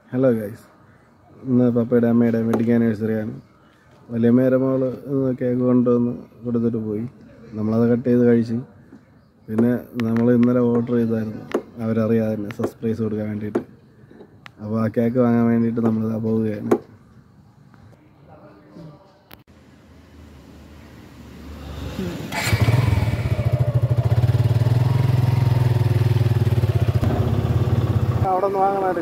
hello guys ഇന്ന് പപ്പയുടെ അമ്മയുടെ വെഡിങ് ആനിവേഴ്സറിയാണ് വലിയമ്മേരെ മോള് ഇന്ന് കേക്ക് കൊണ്ടുവന്ന് കൊടുത്തിട്ട് പോയി നമ്മളത് കട്ട് ചെയ്ത് കഴിച്ചു പിന്നെ നമ്മൾ ഇന്നലെ ഓർഡർ ചെയ്തായിരുന്നു അവരറിയാതെ തന്നെ സർപ്രൈസ് കൊടുക്കാൻ വേണ്ടിയിട്ട് അപ്പോൾ ആ കേക്ക് വാങ്ങാൻ വേണ്ടിയിട്ട് നമ്മളിതാ പോവുകയാണ് അവിടെ നിന്ന് വാങ്ങണേ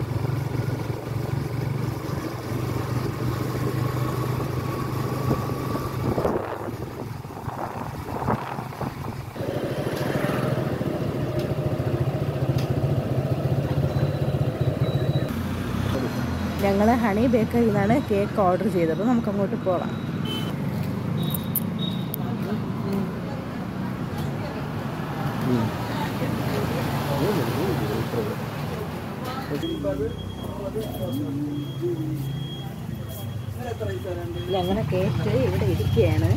ഞങ്ങൾ ഹണി ബേക്കറിയിൽ നിന്നാണ് കേക്ക് ഓർഡർ ചെയ്തത് അപ്പോൾ നമുക്ക് അങ്ങോട്ട് പോകാം ഞങ്ങളുടെ കേക്ക് ഇവിടെ ഇരിക്കുകയാണ്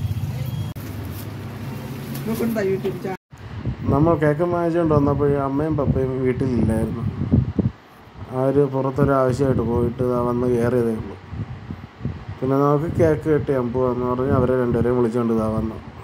നമ്മൾ കേക്ക് വാങ്ങിച്ചുകൊണ്ട് വന്നപ്പോൾ അമ്മയും പപ്പയും വീട്ടിലില്ലായിരുന്നു അവർ പുറത്തൊരു ആവശ്യമായിട്ട് പോയിട്ട് ദാ വന്ന് കയറിയതേ ഉള്ളൂ പിന്നെ നമുക്ക് കേക്ക് കിട്ടിയാൽ പോവാന്ന് പറഞ്ഞ് അവരെ രണ്ടുപേരെയും വിളിച്ചുകൊണ്ട് ഇതാ വന്നു